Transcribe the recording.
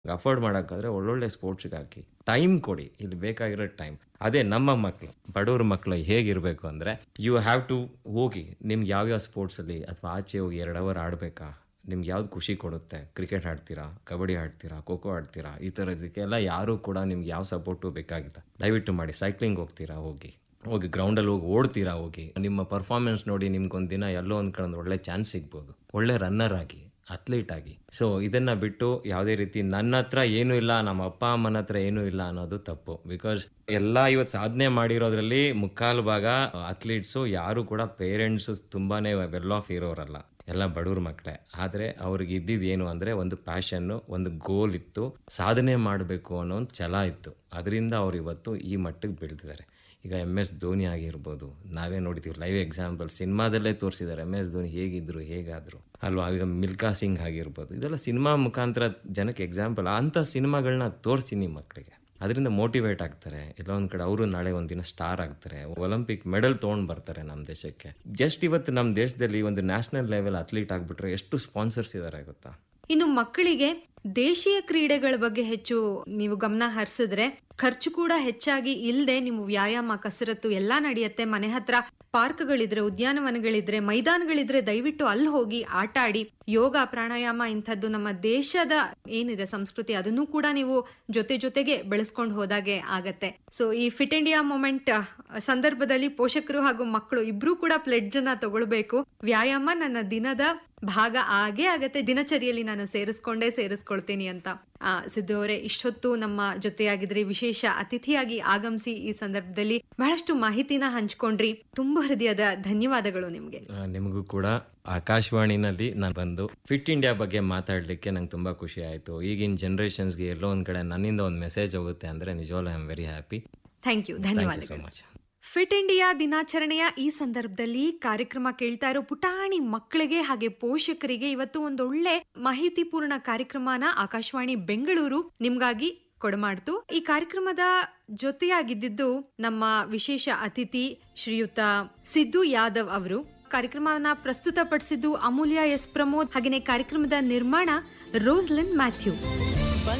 afford ಮಾಡೋಕ್ಕಾದ್ರೆ ಒಳ್ಳೊಳ್ಳೆ ಸ್ಪೋರ್ಟ್ಸ್ಗೆ ಹಾಕಿ time ಕೊಡಿ ಇಲ್ಲಿ ಬೇಕಾಗಿರೋ ಟೈಮ್ ಅದೇ ನಮ್ಮ ಮಕ್ಕಳು ಬಡವ್ರ ಮಕ್ಕಳು ಹೇಗಿರಬೇಕು ಅಂದರೆ ಯು ಹ್ಯಾವ್ ಟು ಹೋಗಿ ನಿಮ್ಗೆ ಯಾವ್ಯಾವ ಸ್ಪೋರ್ಟ್ಸಲ್ಲಿ ಅಥವಾ ಆಚೆ ಹೋಗಿ ಎರಡು ಅವರ್ ಆಡಬೇಕಾ ನಿಮ್ಗೆ ಯಾವ್ದು ಖುಷಿ ಕೊಡುತ್ತೆ ಕ್ರಿಕೆಟ್ ಆಡ್ತೀರಾ ಕಬಡ್ಡಿ ಆಡ್ತೀರಾ ಖೋ ಖೋ ಆಡ್ತೀರಾ ಈ ಥರದಕ್ಕೆಲ್ಲ ಯಾರೂ ಕೂಡ ನಿಮ್ಗೆ ಯಾವ ಸಪೋರ್ಟು ಬೇಕಾಗಿಲ್ಲ ದಯವಿಟ್ಟು ಮಾಡಿ ಸೈಕ್ಲಿಂಗ್ ಹೋಗ್ತೀರಾ ಹೋಗಿ ಹೋಗಿ ಗ್ರೌಂಡಲ್ಲಿ ಹೋಗಿ ಓಡ್ತೀರಾ ಹೋಗಿ ನಿಮ್ಮ ಪರ್ಫಾರ್ಮೆನ್ಸ್ ನೋಡಿ ನಿಮ್ಗೊಂದು ದಿನ ಎಲ್ಲೋ ಒಂದು ಕಡೆ ಒಂದು ಒಳ್ಳೆ ಚಾನ್ಸ್ ಸಿಗ್ಬೋದು ಒಳ್ಳೆ ರನ್ನರ್ ಆಗಿ ಅಥ್ಲೀಟ್ ಆಗಿ ಸೊ ಇದನ್ನ ಬಿಟ್ಟು ಯಾವುದೇ ರೀತಿ ನನ್ನ ಹತ್ರ ಏನೂ ಇಲ್ಲ ನಮ್ಮ ಅಪ್ಪ ಅಮ್ಮನ ಹತ್ರ ಏನೂ ಇಲ್ಲ ಅನ್ನೋದು ತಪ್ಪು ಬಿಕಾಸ್ ಎಲ್ಲ ಇವತ್ತು ಸಾಧನೆ ಮಾಡಿರೋದ್ರಲ್ಲಿ ಮುಕ್ಕಾಲು ಭಾಗ ಅಥ್ಲೀಟ್ಸು ಯಾರು ಕೂಡ ಪೇರೆಂಟ್ಸು ತುಂಬಾನೇ ವೆಲ್ ಆಫ್ ಇರೋರಲ್ಲ ಎಲ್ಲ ಬಡವ್ರ ಮಕ್ಕಳೇ ಆದರೆ ಅವ್ರಿಗೆ ಇದ್ದಿದ್ದು ಏನು ಅಂದರೆ ಒಂದು ಪ್ಯಾಷನ್ನು ಒಂದು ಗೋಲ್ ಇತ್ತು ಸಾಧನೆ ಮಾಡಬೇಕು ಅನ್ನೋ ಒಂದು ಛಲ ಇತ್ತು ಅದರಿಂದ ಅವ್ರು ಇವತ್ತು ಈ ಮಟ್ಟಿಗೆ ಬೆಳೆದಿದ್ದಾರೆ ಈಗ ಎಮ್ ಎಸ್ ಧೋನಿ ಆಗಿರ್ಬೋದು ನಾವೇ ನೋಡಿದ್ದೀವಿ ಲೈವ್ ಎಕ್ಸಾಂಪಲ್ ಸಿನಿಮಾದಲ್ಲೇ ತೋರಿಸಿದ್ದಾರೆ ಎಮ್ ಎಸ್ ಧೋನಿ ಹೇಗಿದ್ರು ಹೇಗಾದ್ರು ಅಲ್ವಾ ಈಗ ಮಿಲ್ಕಾ ಸಿಂಗ್ ಆಗಿರ್ಬೋದು ಇದೆಲ್ಲ ಸಿನಿಮಾ ಮುಖಾಂತರ ಜನಕ್ಕೆ ಎಕ್ಸಾಂಪಲ್ ಅಂಥ ಸಿನಿಮಾಗಳನ್ನ ತೋರಿಸಿ ನಿಮ್ಮ ಮಕ್ಕಳಿಗೆ ಅದರಿಂದ ಮೋಟಿವೇಟ್ ಆಗ್ತಾರೆ ಎಲ್ಲ ಒಂದ್ ಕಡೆ ಅವರು ನಾಳೆ ಒಂದಿನ ಸ್ಟಾರ್ ಆಗ್ತಾರೆ ಒಲಿಂಪಿಕ್ ಮೆಡಲ್ ತೊಗೊಂಡು ಬರ್ತಾರೆ ನಮ್ಮ ದೇಶಕ್ಕೆ ಜಸ್ಟ್ ಇವತ್ತು ನಮ್ಮ ದೇಶದಲ್ಲಿ ಒಂದು ನ್ಯಾಷನಲ್ ಲೆವೆಲ್ ಅಥ್ಲೀಟ್ ಆಗ್ಬಿಟ್ರೆ ಎಷ್ಟು ಸ್ಪಾನ್ಸರ್ಸ್ ಇದಾರೆ ಗೊತ್ತಾ ಇನ್ನು ಮಕ್ಕಳಿಗೆ ದೇಶೀಯ ಕ್ರೀಡೆಗಳ ಬಗ್ಗೆ ಹೆಚ್ಚು ನೀವು ಗಮನ ಹರಿಸಿದ್ರೆ ಖರ್ಚು ಕೂಡ ಹೆಚ್ಚಾಗಿ ಇಲ್ಲದೆ ನೀವು ವ್ಯಾಯಾಮ ಕಸರತ್ತು ಎಲ್ಲಾ ನಡೆಯುತ್ತೆ ಮನೆ ಹತ್ರ ಪಾರ್ಕ್ಗಳಿದ್ರೆ ಉದ್ಯಾನವನಗಳಿದ್ರೆ ಮೈದಾನಗಳಿದ್ರೆ ದಯವಿಟ್ಟು ಅಲ್ಲಿ ಹೋಗಿ ಆಟ ಆಡಿ ಯೋಗ ಪ್ರಾಣಾಯಾಮ ಇಂಥದ್ದು ನಮ್ಮ ದೇಶದ ಏನಿದೆ ಸಂಸ್ಕೃತಿ ಅದನ್ನು ಕೂಡ ನೀವು ಜೊತೆ ಜೊತೆಗೆ ಬೆಳೆಸ್ಕೊಂಡು ಹೋದಾಗೆ ಆಗತ್ತೆ ಸೊ ಈ ಫಿಟ್ ಇಂಡಿಯಾ ಮೂಮೆಂಟ್ ಸಂದರ್ಭದಲ್ಲಿ ಪೋಷಕರು ಹಾಗೂ ಮಕ್ಕಳು ಇಬ್ರು ಕೂಡ ಪ್ಲೆಡ್ಜ್ ಅನ್ನ ತಗೊಳ್ಬೇಕು ವ್ಯಾಯಾಮ ನನ್ನ ದಿನದ ಭಾಗ ಆಗೇ ಆಗತ್ತೆ ದಿನಚರಿಯಲ್ಲಿ ನಾನು ಸೇರಿಸ್ಕೊಂಡೇ ಸೇರಿಸ್ಕೊಳ್ತೀನಿ ಅಂತ ಆ ಸಿದ್ದು ಅವರೇ ಇಷ್ಟೊತ್ತು ನಮ್ಮ ಜೊತೆಯಾಗಿದ್ರೆ ವಿಶೇಷ ಅತಿಥಿಯಾಗಿ ಆಗಮಿಸಿ ಈ ಸಂದರ್ಭದಲ್ಲಿ ಬಹಳಷ್ಟು ಮಾಹಿತಿನ ಹಂಚ್ಕೊಂಡ್ರಿ ತುಂಬಾ ಹೃದಯದ ಧನ್ಯವಾದಗಳು ನಿಮ್ಗೆ ಆ, ನಿಮಗೂ ಕೂಡ ಆಕಾಶವಾಣಿನಲ್ಲಿ ನಾನು ಬಂದು ಫಿಟ್ ಇಂಡಿಯಾ ಬಗ್ಗೆ ಮಾತಾಡಲಿಕ್ಕೆ ನಂಗೆ ತುಂಬ ಖುಷಿ ಆಯಿತು ಈಗಿನ ಜನ್ರೇಷನ್ಸ್ಗೆ ಎಲ್ಲೋ ಒಂದು ಕಡೆ ನನ್ನಿಂದ ಒಂದು ಮೆಸೇಜ್ ಹೋಗುತ್ತೆ ಅಂದರೆ ನಿಜವಾಗ್ಲೂ I am very happy thank you thank you so ಧನ್ಯವಾದಗಳು ಮಚ್ ಫಿಟ್ ಇಂಡಿಯಾ ದಿನಾಚರಣೆಯ ಈ ಸಂದರ್ಭದಲ್ಲಿ ಕಾರ್ಯಕ್ರಮ ಕೇಳ್ತಾ ಇರೋ ಪುಟಾಣಿ ಮಕ್ಕಳಿಗೆ ಹಾಗೆ ಪೋಷಕರಿಗೆ ಇವತ್ತು ಒಂದೊಳ್ಳೆ ಮಾಹಿತಿಪೂರ್ಣ ಕಾರ್ಯಕ್ರಮನ ಆಕಾಶವಾಣಿ ಬೆಂಗಳೂರು ನಿಮ್ಗಾಗಿ ಕೊಡಮಾಡ್ತು ಈ ಕಾರ್ಯಕ್ರಮದ ಜೊತೆಯಾಗಿದ್ದು ನಮ್ಮ ವಿಶೇಷ ಅತಿಥಿ ಶ್ರೀಯುತ ಸಿದ್ದು ಯಾದವ್ ಅವರು ಕಾರ್ಯಕ್ರಮವನ್ನ ಪ್ರಸ್ತುತಪಡಿಸಿದ್ದು ಅಮೂಲ್ಯ ಎಸ್ ಪ್ರಮೋದ್ ಹಾಗೆಯೇ ಕಾರ್ಯಕ್ರಮದ ನಿರ್ಮಾಣ ರೋಸ್ಲಿನ್ ಮ್ಯಾಥ್ಯೂ